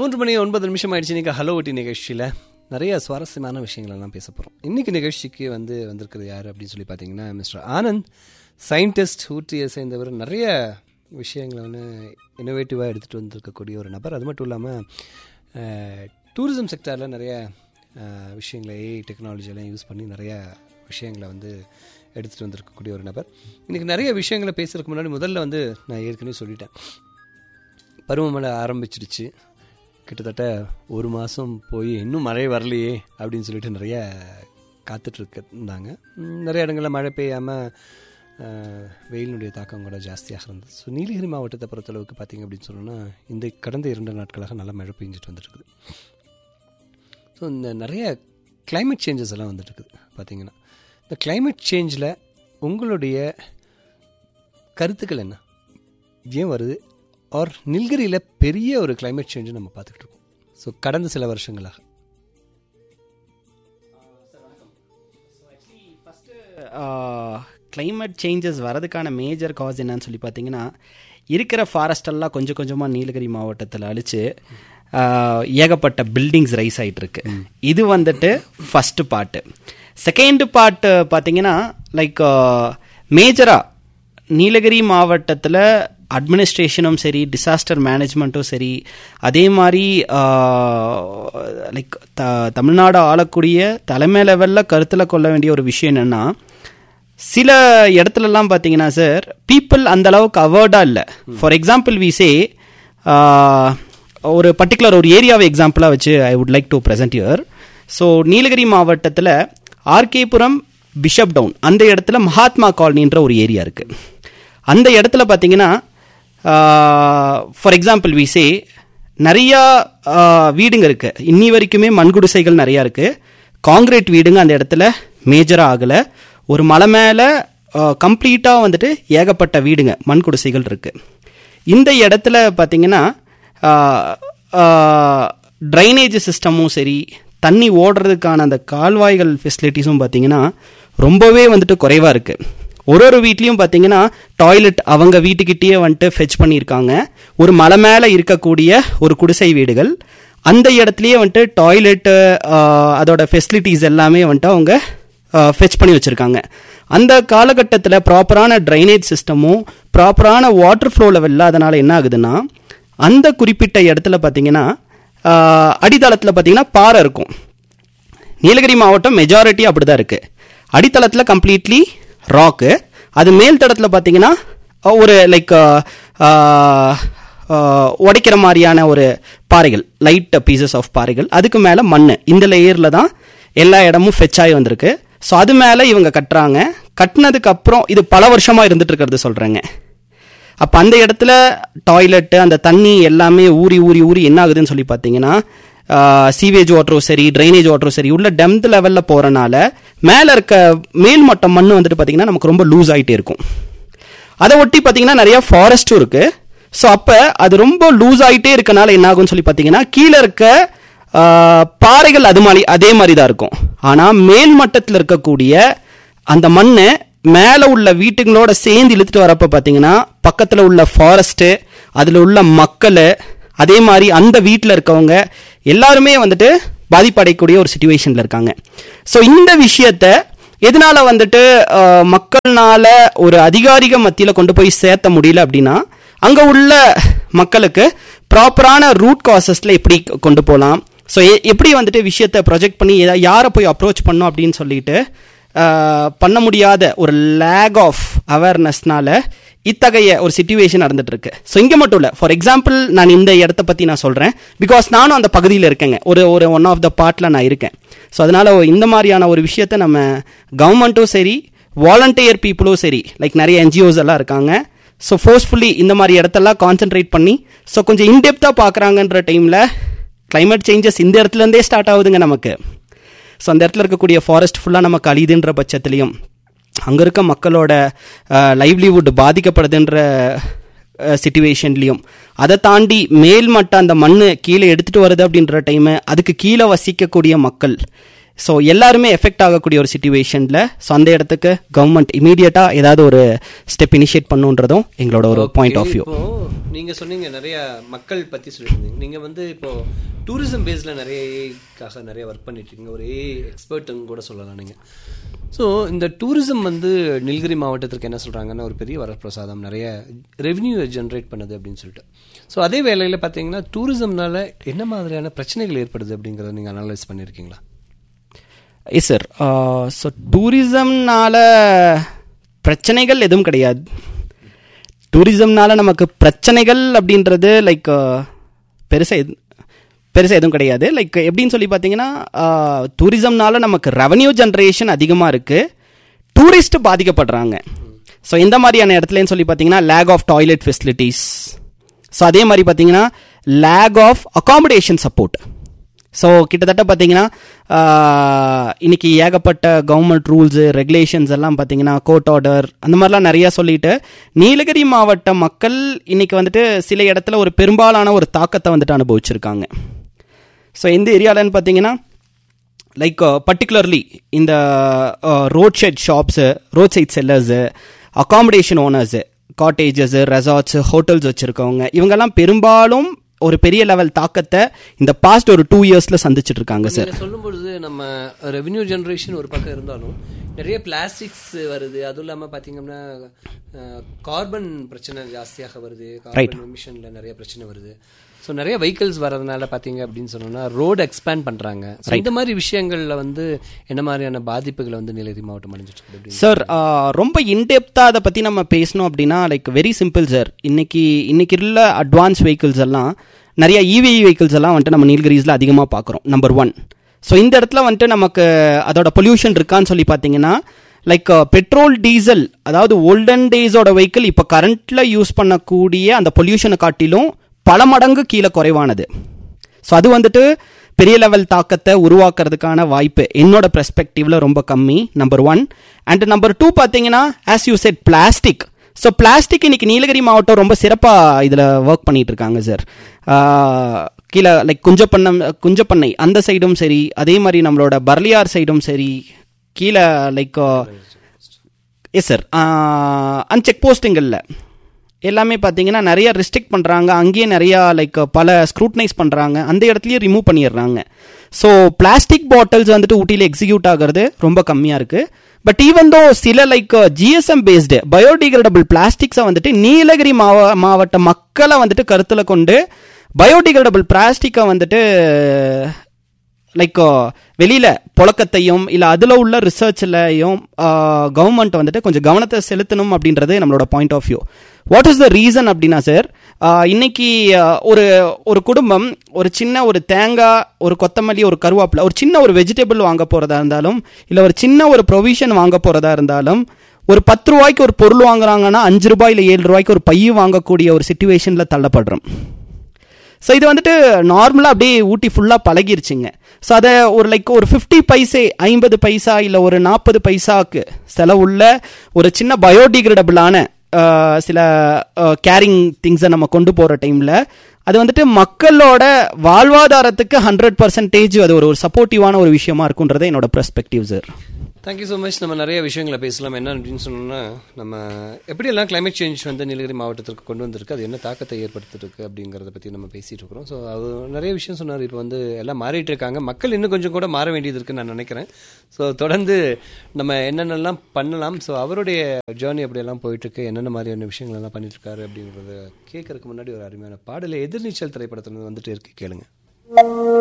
மூன்று மணி ஒன்பது நிமிஷம் ஆயிடுச்சு இன்னைக்கு ஹலோ ஒட்டி நிகழ்ச்சியில் நிறைய சுவாரஸ்யமான விஷயங்களெல்லாம் பேச போகிறோம் இன்னைக்கு நிகழ்ச்சிக்கு வந்து வந்திருக்கிறது யார் அப்படின்னு சொல்லி பார்த்தீங்கன்னா மிஸ்டர் ஆனந்த் சயின்டிஸ்ட் ஊட்டியை சேர்ந்தவர் நிறைய விஷயங்களை வந்து இன்னோவேட்டிவாக எடுத்துகிட்டு வந்திருக்கக்கூடிய ஒரு நபர் அது மட்டும் இல்லாமல் டூரிசம் செக்டாரில் நிறைய அஹ், விஷயங்களை ஏஐ டெக்னாலஜியெல்லாம் யூஸ் பண்ணி நிறைய விஷயங்களை வந்து எடுத்துகிட்டு வந்திருக்கக்கூடிய ஒரு நபர் இன்றைக்கி நிறைய விஷயங்களை பேசுறதுக்கு முன்னாடி முதல்ல வந்து நான் ஏற்கனவே சொல்லிட்டேன் பருவமழை ஆரம்பிச்சிடுச்சு கிட்டத்தட்ட ஒரு மாதம் போய் இன்னும் மழை வரலையே அப்படின்னு சொல்லிட்டு நிறைய காத்துட்ருக்க இருந்தாங்க ம், நிறைய இடங்களில் மழை பெய்யாமல் வெயிலினுடைய தாக்கம் கூட ஜாஸ்தியாக இருந்தது ஸோ நீலகிரி மாவட்டத்தை பொறுத்தளவுக்கு பார்த்தீங்க அப்படின்னு சொன்னோன்னா இந்த கடந்த இரண்டு நாட்களாக நல்லா மழை பெஞ்சிட்டு வந்துட்டுருக்குது ஸோ இந்த நிறைய climate சேஞ்சஸ் எல்லாம் வந்துட்டு இருக்குது பார்த்தீங்கன்னா இந்த climate சேஞ்சில் உங்களுடைய கருத்துக்கள் என்ன ஏன் வருது ஆர் நில்கிரியில் பெரிய ஒரு climate சேஞ்சை நம்ம பார்த்துக்கிட்டு இருக்கோம் ஸோ கடந்த சில வருஷங்களாக கிளைமேட் சேஞ்சஸ் வரதுக்கான மேஜர் காஸ் என்னன்னு சொல்லி பார்த்தீங்கன்னா இருக்கிற ஃபாரஸ்ட் எல்லாம் கொஞ்சம் கொஞ்சமாக நீலகிரி மாவட்டத்தில் அழிச்சு ஆஹ், ஏகப்பட்ட பில்டிங்ஸ் ரைஸ் ஆயிட்டு இருக்கு இது வந்துட்டு ஃபர்ஸ்ட் பார்ட்டு செகண்ட் பார்ட் பார்த்தீங்கன்னா லைக் மேஜராக நீலகிரி மாவட்டத்தில் அட்மினிஸ்ட்ரேஷனும் சரி டிசாஸ்டர் மேனேஜ்மெண்ட்டும் சரி அதே மாதிரி லைக் த தமிழ்நாடு ஆளக்கூடிய தலைமை லெவலில் கருத்தில் கொள்ள வேண்டிய ஒரு விஷயம் என்னென்னா சில இடத்துலலாம் பார்த்தீங்கன்னா சார் பீப்புள் அந்த அளவுக்கு அவேர்டாக இல்லை ஃபார் எக்ஸாம்பிள் வி சே ஒரு பர்டிகுலர் ஒரு ஏரியாவை எக்ஸாம்பிளாக வச்சு I would like to present your so Nilgiri மாவட்டத்தில் ஆர்கேபுரம் பிஷப் டவுன் அந்த இடத்துல மகாத்மா காலனின்ற ஒரு ஏரியா இருக்குது அந்த இடத்துல பார்த்தீங்கன்னா ஃபார் எக்ஸாம்பிள் வி சே நிறையா ஆஹ், வீடுங்க இருக்கு இன்னி வரைக்குமே மண்குடிசைகள் நிறையா இருக்கு காங்கிரீட் வீடுங்க அந்த இடத்துல மேஜராக ஆகலை ஒரு மலை மேலே கம்ப்ளீட்டாக வந்துட்டு ஏகப்பட்ட வீடுங்க மண் குடிசைகள் இருக்கு இந்த இடத்துல பார்த்தீங்கன்னா ட்ரைனேஜ் சிஸ்டமும் சரி தண்ணி ஓடுறதுக்கான அந்த கால்வாய்கள் ஃபெசிலிட்டிஸும் பார்த்தீங்கன்னா ரொம்பவே வந்துட்டு குறைவாக இருக்குது ஒரு ஒரு வீட்லேயும் பார்த்தீங்கன்னா டாய்லெட் அவங்க வீட்டுக்கிட்டேயே வந்துட்டு ஃபெச் பண்ணியிருக்காங்க ஒரு மலை மேலே இருக்கக்கூடிய ஒரு குடிசை வீடுகள் அந்த இடத்துலயே வந்துட்டு டாய்லெட்டு அதோட ஃபெசிலிட்டிஸ் எல்லாமே வந்துட்டு அவங்க ஃபெச் பண்ணி வச்சுருக்காங்க அந்த காலகட்டத்தில் ப்ராப்பரான ட்ரைனேஜ் சிஸ்டமும் ப்ராப்பரான வாட்டர் ஃப்ளோ லெவல் இல்லாதனால என்ன ஆகுதுன்னா அந்த குறிப்பிட்ட இடத்துல பார்த்தீங்கன்னா அடித்தளத்தில் பார்த்தீங்கன்னா பாறை இருக்கும் நீலகிரி மாவட்டம் மெஜாரிட்டி அப்படி தான் இருக்குது அடித்தளத்தில் கம்ப்ளீட்லி ராக்கு அது மேல் தளத்தில் பார்த்தீங்கன்னா அஹ், ஒரு லைக் உடைக்கிற மாதிரியான ஒரு பாறைகள் லைட் பீசஸ் ஆஃப் பாறைகள் அதுக்கு மேலே மண் இந்த லேயரில் தான் எல்லா இடமும் ஃபெச் ஆகி வந்திருக்கு ஸோ அது மேலே இவங்க கட்டுறாங்க கட்டினதுக்கு அப்புறம் இது பல வருஷமாக இருந்துட்டு இருக்கிறது சொல்கிறேங்க அப்போ அந்த இடத்துல டாய்லெட்டு அந்த தண்ணி எல்லாமே ஊறி ஊறி ஊறி என்ன ஆகுதுன்னு சொல்லி பார்த்தீங்கன்னா சீவேஜ் வாட்டரும் சரி ட்ரைனேஜ் வாட்டரும் சரி உள்ள டெம்த் லெவலில் போகிறனால மேலே இருக்க மேல்மட்டம் மண் வந்துட்டு பார்த்தீங்கன்னா நமக்கு ரொம்ப லூஸ் ஆகிட்டே இருக்கும் அதை ஒட்டி பார்த்தீங்கன்னா நிறைய ஃபாரஸ்ட்டும் இருக்கு ஸோ அப்போ அது ரொம்ப லூஸ் ஆகிட்டே இருக்கனால என்ன ஆகும்னு சொல்லி பார்த்தீங்கன்னா கீழே இருக்க ஆஹ், பாறைகள் அது மாதிரி அதே மாதிரி தான் இருக்கும் ஆனால் மேல் மட்டத்தில் இருக்கக்கூடிய அந்த மண்ணை மேலே உள்ள வீட்டுங்களோட சேர்ந்து இழுத்துட்டு வரப்ப பார்த்தீங்கன்னா பக்கத்தில் உள்ள ஃபாரஸ்ட்டு அதில் உள்ள மக்கள் அதே மாதிரி அந்த வீட்டில் இருக்கவங்க எல்லாருமே வந்துட்டு பாதிப்படையக்கூடிய ஒரு சுச்சுவேஷனில் இருக்காங்க ஸோ இந்த விஷயத்த எதனால வந்துட்டு அஹ், மக்கள்னால ஒரு அதிகாரிக மத்தியில் கொண்டு போய் சேர்த்த முடியல அப்படின்னா அங்கே உள்ள மக்களுக்கு ப்ராப்பரான ரூட் காசஸில் எப்படி கொண்டு போகலாம் ஸோ எப்படி வந்துட்டு விஷயத்தை ப்ரொஜெக்ட் பண்ணி எதா- யாரை போய் அப்ரோச் பண்ணோம் அப்படின்னு சொல்லிட்டு அஹ், பண்ண முடியாத ஒரு லேக் ஆஃப் அவேர்னஸ்னால இத்தகைய ஒரு சுச்சுவேஷன் நடந்துட்டு இருக்கு ஸோ இங்கே மட்டும் இல்லை ஃபார் எக்ஸாம்பிள் நான் இந்த இடத்த பற்றி நான் சொல்கிறேன் பிகாஸ் நானும் அந்த பகுதியில் இருக்கேங்க ஒரு ஒரு ஒன் ஆஃப் த பார்ட்டில் நான் இருக்கேன் ஸோ அதனால் இந்த மாதிரியான ஒரு விஷயத்த நம்ம கவர்மெண்ட்டும் சரி வாலண்டியர் பீப்புளும் சரி லைக் நிறைய என்ஜிஓஸ் எல்லாம் இருக்காங்க ஸோ ஃபோர்ஸ்ஃபுல்லி இந்த மாதிரி இடத்தெல்லாம் கான்சென்ட்ரேட் பண்ணி ஸோ கொஞ்சம் இன்டெப்த்தாக பார்க்குறாங்கன்ற டைமில் climate சேஞ்சஸ் இந்த இடத்துலேருந்தே ஸ்டார்ட் ஆகுதுங்க நமக்கு ஸோ அந்த இடத்துல இருக்கக்கூடிய ஃபாரஸ்ட் ஃபுல்லாக நமக்கு அழியுதுன்ற பட்சத்துலையும் அங்கே இருக்க மக்களோட லைவ்லிவுட் பாதிக்கப்படுதுன்ற சுச்சுவேஷன்லையும் அதை தாண்டி மேல் மட்ட அந்த மண் கீழே எடுத்துகிட்டு வருது அப்படின்ற டைமு அதுக்கு கீழே வசிக்கக்கூடிய மக்கள் ஸோ எல்லாருமே எஃபெக்ட் ஆகக்கூடிய ஒரு சுச்சுவேஷனில் ஸோ அந்த இடத்துக்கு கவர்மெண்ட் இமீடியட்டாக ஏதாவது ஒரு ஸ்டெப் இனிஷியேட் பண்ணுன்றதும் எங்களோட ஒரு பாயிண்ட் ஆஃப் வியூ இப்போ நீங்க சொன்னீங்க நிறைய மக்கள் பத்தி சொல்லியிருந்தீங்க நீங்க வந்து இப்போ டூரிசம் பேஸ்ல நிறைய ஏஐக்காக நிறைய ஒர்க் பண்ணிட்டு இருக்கீங்க ஒரு ஏஐ எக்ஸ்பர்ட்னு கூட சொல்லலாம் நீங்க ஸோ இந்த டூரிசம் வந்து நீலகிரி மாவட்டத்திற்கு என்ன சொல்றாங்கன்னா ஒரு பெரிய வரப்பிரசாதம் நிறைய ரெவென்யூ ஜென்ரேட் பண்ணுது அப்படின்னு சொல்லிட்டு ஸோ அதே வேளையில் பார்த்தீங்கன்னா டூரிசம்னால என்ன மாதிரியான பிரச்சனைகள் ஏற்படுது அப்படிங்கிறத நீங்கள் அனலைஸ் பண்ணியிருக்கீங்களா எஸ் சார் ஸோ டூரிசம்னால பிரச்சனைகள் எதுவும் கிடையாது டூரிசம்னால நமக்கு பிரச்சனைகள் அப்படின்றது லைக் பெருசாக எது பெருசாக எதுவும் கிடையாது லைக் எப்படின்னு சொல்லி பார்த்தீங்கன்னா டூரிசம்னால நமக்கு ரெவன்யூ ஜென்ரேஷன் அதிகமாக இருக்குது டூரிஸ்ட் பாதிக்கப்படுறாங்க ஸோ இந்த மாதிரியான இடத்துலன்னு சொல்லி பார்த்தீங்கன்னா lack of toilet facilities so அதே மாதிரி பார்த்தீங்கன்னா lack of accommodation support so கிட்டத்தட்ட பார்த்தீங்கன்னா ஆஹ், இன்னைக்கு ஏகப்பட்ட கவர்மெண்ட் ரூல்ஸு ரெகுலேஷன்ஸ் எல்லாம் பார்த்தீங்கன்னா கோர்ட் ஆர்டர் அந்த மாதிரிலாம் நிறையா சொல்லிட்டு நீலகிரி மாவட்ட மக்கள் இன்னைக்கு வந்துட்டு சில இடத்துல ஒரு பெரும்பாலான ஒரு தாக்கத்தை வந்துட்டு அனுபவிச்சிருக்காங்க ஸோ எந்த ஏரியாலன்னு பார்த்தீங்கன்னா லைக் பர்டிகுலர்லி இந்த road side shops road side sellers accommodation owners cottages resorts hotels வச்சுருக்கவங்க இவங்கெல்லாம் பெரும்பாலும் ஒரு பெரிய லெவல் தாக்கத்தை இந்த பாஸ்ட் ஒரு டூ இயர்ஸில் சந்திச்சிட்டு இருக்காங்க சார் நீங்க சொல்லும் பொழுது நம்ம ரெவென்யூ ஜெனரேஷன் ஒரு பக்கம் இருந்தாலும் நிறைய பிளாஸ்டிக்ஸ் வருது அதுவும் இல்லாம பாத்தீங்கன்னா கார்பன் பிரச்சனை ஜாஸ்தியாக வருது கார்பன் எமிஷன்ல நிறைய பிரச்சனை வருது ஸோ நிறைய வெஹிக்கிள்ஸ் வரதுனால பாத்தீங்க அப்படின்னு சொன்னோம்னா ரோடு எக்ஸ்பேண்ட் பண்றாங்க So, இந்த மாதிரி விஷயங்கள்ல வந்து என்ன மாதிரியான பாதிப்புகளை வந்து நீலகிரி மாவட்டம் அடைஞ்சிட்டு இருக்குது அப்படின்னு சார் ரொம்ப இன்டெப்த்தாக அதை பற்றி நம்ம பேசணும் அப்படின்னா லைக் வெரி சிம்பிள் சார் இன்னைக்கு இன்னைக்கு உள்ள அட்வான்ஸ் வெஹிக்கிள்ஸ் எல்லாம் நிறைய இவி வெஹிக்கிள்ஸ் எல்லாம் வந்துட்டு நம்ம நீலகிரிஸில் அதிகமாக பார்க்குறோம் நம்பர் ஒன் ஸோ இந்த இடத்துல வந்துட்டு நமக்கு அதோட பொல்யூஷன் இருக்கான்னு சொல்லி பார்த்தீங்கன்னா லைக் பெட்ரோல் டீசல் அதாவது ஓல்டன் டேஸோட வெஹிக்கிள் இப்போ கரண்ட்டில் யூஸ் பண்ணக்கூடிய அந்த பொல்யூஷனை காட்டிலும் பல மடங்கு கீழே குறைவானது ஸோ அது வந்துட்டு பெரிய லெவல் தாக்கத்தை உருவாக்குறதுக்கான வாய்ப்பு என்னோட பெர்ஸ்பெக்டிவ்ல ரொம்ப கம்மி number one and number two பார்த்தீங்கன்னா as you said plastic so plastic இன்னைக்கு நீலகிரி மாவட்டம் ரொம்ப சிறப்பாக இதில் ஒர்க் பண்ணிட்டு இருக்காங்க சார் கீழே லைக் குஞ்சப்பண்ணம் குஞ்சப்பண்ணை அந்த சைடும் சரி அதே மாதிரி நம்மளோட பர்லியார் சைடும் சரி கீழே like yes sir and check போஸ்ட்டுங்களில் எல்லாமே பார்த்தீங்கன்னா நிறைய ரெஸ்ட்ரிக்ட் பண்ணுறாங்க அங்கேயே நிறையா லைக் பல ஸ்க்ரூட்னைஸ் பண்ணுறாங்க அந்த இடத்துலயே ரிமூவ் பண்ணிடுறாங்க ஸோ பிளாஸ்டிக் பாட்டில்ஸ் வந்துட்டு ஊட்டியில் எக்ஸிக்யூட் ஆகிறது ரொம்ப கம்மியாக இருக்குது பட் ஈவன் தோ சில லைக் ஜிஎஸ்எம் பேஸ்டு பயோடிகிரேடபிள் பிளாஸ்டிக்ஸை வந்துட்டு நீலகிரி மாவ மாவட்ட மக்களை வந்துட்டு கருத்தில் கொண்டு பயோடிகிரேடபிள் பிளாஸ்டிக்கை வந்துட்டு லைக் வெளியில புழக்கத்தையும் இல்லை அதில் உள்ள ரிசர்ச்லையும் கவர்மெண்ட் வந்துட்டு கொஞ்சம் கவனத்தை செலுத்தணும் அப்படின்றது நம்மளோட point of view what is the reason அப்படின்னா சார் இன்னைக்கு ஆஹ், ஒரு ஒரு குடும்பம் ஒரு சின்ன ஒரு தேங்காய் ஒரு கொத்தமல்லி ஒரு கருவேப்பிலை ஒரு சின்ன ஒரு வெஜிடபிள் வாங்க போகிறதா இருந்தாலும் இல்லை ஒரு சின்ன ஒரு ப்ரொவிஷன் வாங்க போகிறதா இருந்தாலும் ஒரு பத்து ரூபாய்க்கு ஒரு பொருள் வாங்குறாங்கன்னா அஞ்சு ரூபாய் இல்லை ஏழு ரூபாய்க்கு ஒரு பைய வாங்கக்கூடிய ஒரு சுச்சுவேஷனில் தள்ளப்படுறோம் ஸோ இது வந்துட்டு நார்மலாக அப்படியே ஊட்டி ஃபுல்லாக பழகிருச்சுங்க ஸோ அதை ஒரு லைக் ஒரு ஃபிஃப்டி பைசே ஐம்பது பைசா இல்லை ஒரு நாற்பது பைசாக்கு செலவுள்ள ஒரு சின்ன பயோடிகிரேடபிளான சில கேரிங் திங்ஸை நம்ம கொண்டு போகிற டைமில் அது வந்துட்டு மக்களோட வாழ்வாதாரத்துக்கு ஹண்ட்ரட் பர்சன்டேஜ் அது ஒரு ஒரு சப்போர்ட்டிவான ஒரு விஷயமா இருக்குன்றது என்னோட perspective sir thank you so much நம்ம நிறைய விஷயங்களை பேசலாம் என்ன அப்படின்னு சொன்னோம்னா நம்ம எப்படியெல்லாம் climate சேஞ்ச் வந்து நீலகிரி மாவட்டத்திற்கு கொண்டு வந்திருக்கு அது என்ன தாக்கத்தை ஏற்படுத்திருக்கு அப்படிங்கிறத பற்றி நம்ம பேசிட்டு இருக்கிறோம் ஸோ அது நிறைய விஷயம் சொன்னார் இப்போ வந்து எல்லாம் மாறிட்டு இருக்காங்க மக்கள் இன்னும் கொஞ்சம் கூட மாற வேண்டியது இருக்குன்னு நான் நினைக்கிறேன் ஸோ தொடர்ந்து நம்ம என்னென்னலாம் பண்ணலாம் ஸோ அவருடைய ஜேர்னி அப்படியெல்லாம் போயிட்டு இருக்கு என்னென்ன மாதிரியான விஷயங்கள் எல்லாம் பண்ணிட்டு இருக்காரு அப்படிங்கிறத கேட்கறதுக்கு முன்னாடி ஒரு அருமையான பாடலை எதிர்நீச்சல் திரைப்படத்துல இருந்து வந்துட்டு இருக்கு கேளுங்க